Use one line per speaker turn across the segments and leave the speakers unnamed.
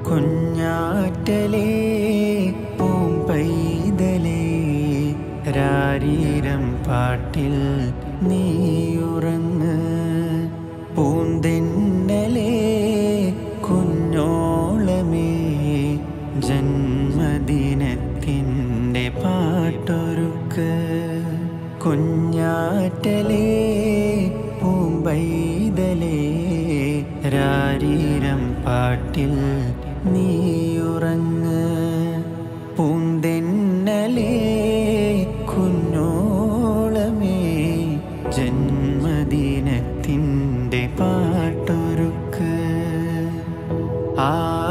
കുഞ്ഞാറ്റലേ പൂമ്പൈതലേ രാരീരം പാട്ടിൽ നീയുറങ്ങ് പൂന്തെന്നലേ കുഞ്ഞോളമേ ജന്മദിനത്തിൻ്റെ പാട്ടൊരുക്ക് കുഞ്ഞാറ്റലേ പൂമ്പൈതലേ രാരീരം പാട്ടിൽ നീയുറങ്ങ് പൂന്തെന്നലേ കുഞ്ഞോളമേ ജന്മദിനത്തിൻ്റെ പാട്ടൊരുക്ക് ആ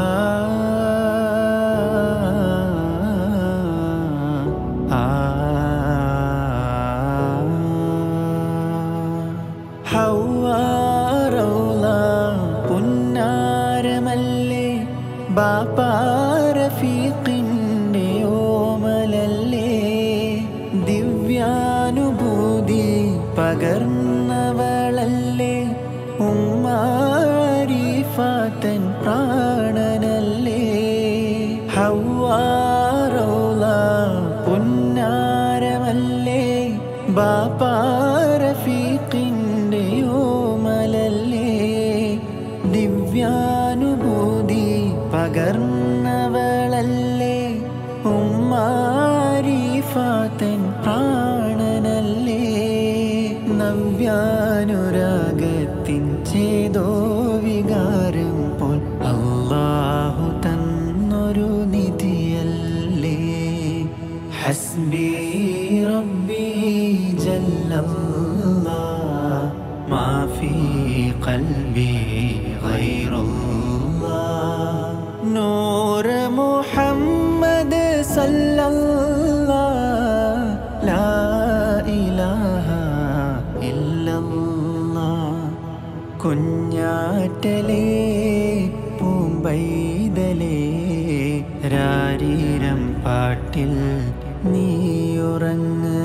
ആ ഹൗവാറൗള പുന്നാരമല്ലേ ബാപ്പാരഫീഖിൻ്റെ ഓമലല്ലേ ദിവ്യാനുഭൂതി പകർന്നവളല്ലേ ഉമ്മാരിഫാത്തൻ പ്രാണനല്ലേ ഹൗവാറൗള പുന്നാരമല്ലേ ബാപ്പാരഫീഖിൻ്റെ ഓമലല്ലേ ദിവ്യാനുഭൂതി പകർന്നവളല്ലേ ഉമ്മാരിഫാത്തൻ പ്രാണനല്ലേ നവ്യാനുരാഗത്തിൻ ചേതോ വികാരം പോൽ അള്ളാഹു തന്നൊരു നിധിയല്ലേ ഹസ്ബി റബ്ബി ജല്ലല്ലാ മാ ഫീ ഖൽബി ഗൈറുല്ലാ നൂർ മുഹമ്മദ് സല്ലല്ലാ ലാ ഇലാഹ ഇല്ലല്ലാ കുഞ്ഞാറ്റലേ പൂമ്പൈതലേ രാരീരം പാട്ടിൽ നീയുറങ്ങ്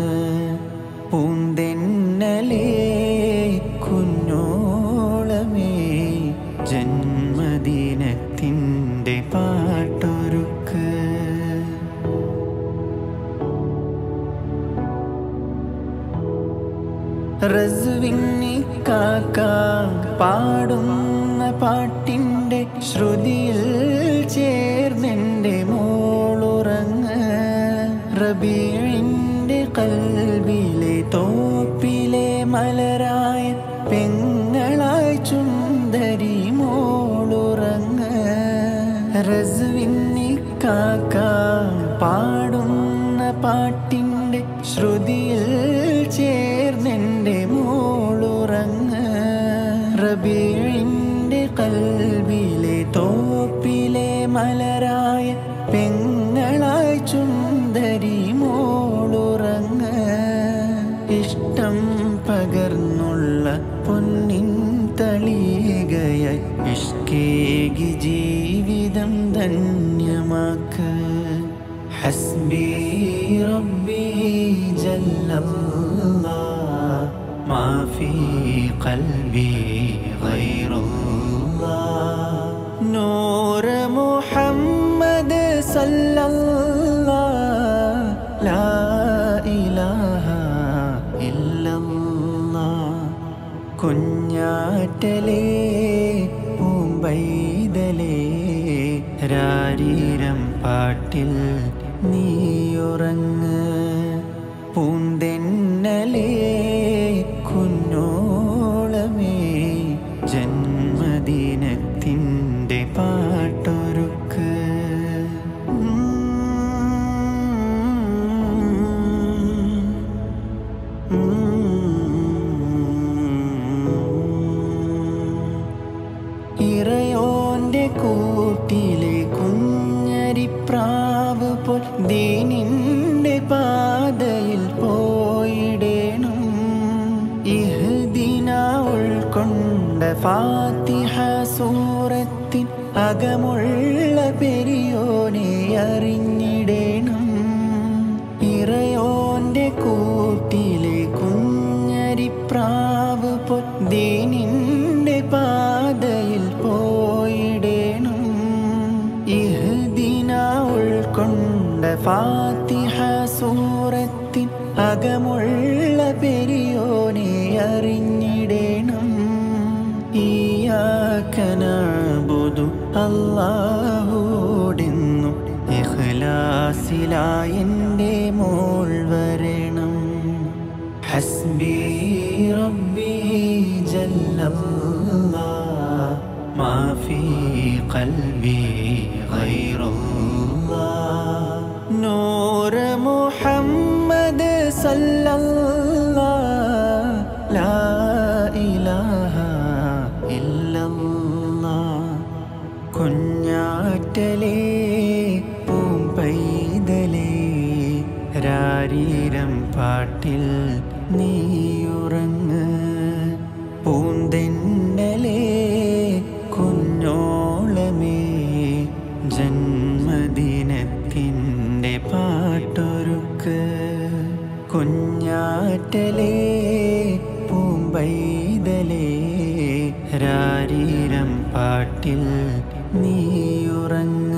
പൂന്തെന്നലേ കുഞ്ഞോളമേ ജന്മദിനത്തിൻ്റെ പാട്ടൊരുക്ക് റസ്വിന്നി കാക്ക പാടുന്ന പാട്ടിൻ്റെ ശ്രുതിയിൽ ചേർന്നെൻ്റെ മോളുറങ്ങ് റബീഴിൻ്റെ കൽവിലെ തോപ്പിലെ മലരായ പെങ്ങളായി ചുന്ദരി മോളുറങ്ങ് റസ്വിന്നി കാക്ക പാടുന്ന പാട്ടിൻ്റെ ശ്രുതിയിൽ ചേർന്നെൻ്റെ മോളുറങ്ങ് റബീഴിൻ്റെ കൽവിലെ തോപ്പിലെ മലരായ പെങ്ങളായി ചുന്ദരി മോളുറങ്ങ് ഇഷ്ടം പകർന്നുള്ള പൊന്നിൻ തളികയായി ഇഷ്കേകി ജീവിതം ധന്യമാക്ക് ഹസ്ബി റബ്ബി ജല്ലല്ലാ മാ ഫീ ഖൽബി ഗൈറുല്ലാ നൂർ മുഹമ്മദ് സല്ലല്ലാ ലാ ഇലാഹ ഇല്ലല്ലാ കുഞ്ഞാറ്റലേ പൂമ്പൈതലേ രാരീരം പാട്ടിൽ നീയുറങ്ങ് പൂന്തെന്നലേ കുഞ്ഞോളമേ ജന്മദിനത്തിൻ്റെ പാട്ടൊരുക്ക് ഇറയോന്റെ കൂട്ടിലെ കുഞ്ഞരിപ്രാവ് പോൽ ദീനിന്റെ പാതയിൽ പോയിടേണം ഇഹ്ദിന ഉൾക്കൊണ്ട ഫാത്തിഹ സൂറത്തിൻ അകമുള്ള പെരിയോനെ അറിഞ്ഞിടേണം ഇറയോന്റെ കൂട്ടിലെ കുഞ്ഞരിപ്രാവ് പോൽ ദീനിന്റെ പാതയിൽ പോയിടേണം ഫാത്തിഹ സൂറത്തിൻ അകമുള്ള പെരിയോനെ അറിഞ്ഞിടേണം ഈയാക്കനബുദു അല്ലാഹുടെന്നും ഇഖ്ലാസിലായെൻ്റെ മോൾ വരണം ഹസ്ബി റബ്ബി ജല്ലല്ലാഹ് മാ ഫീ ഖൽബി ഗൈറുല്ലാഹ് നൂർ മുഹമ്മദ് സല്ലല്ലാഹ് ലാ ഇലാഹ ഇല്ലല്ലാഹ് കുഞ്ഞാറ്റലേ പൂമ്പൈതലേ രാരീരം പാട്ടിൽ നീയുറങ്ങ് പൂന്തെന്നലേ കുഞ്ഞോളമേ ജന്മദിനത്തിൻ്റെ പാട്ടൊരുക്ക് കുഞ്ഞാറ്റലേ പൂമ്പൈതലേ രാരീരം പാട്ടിൽ നീയുറങ്ങ്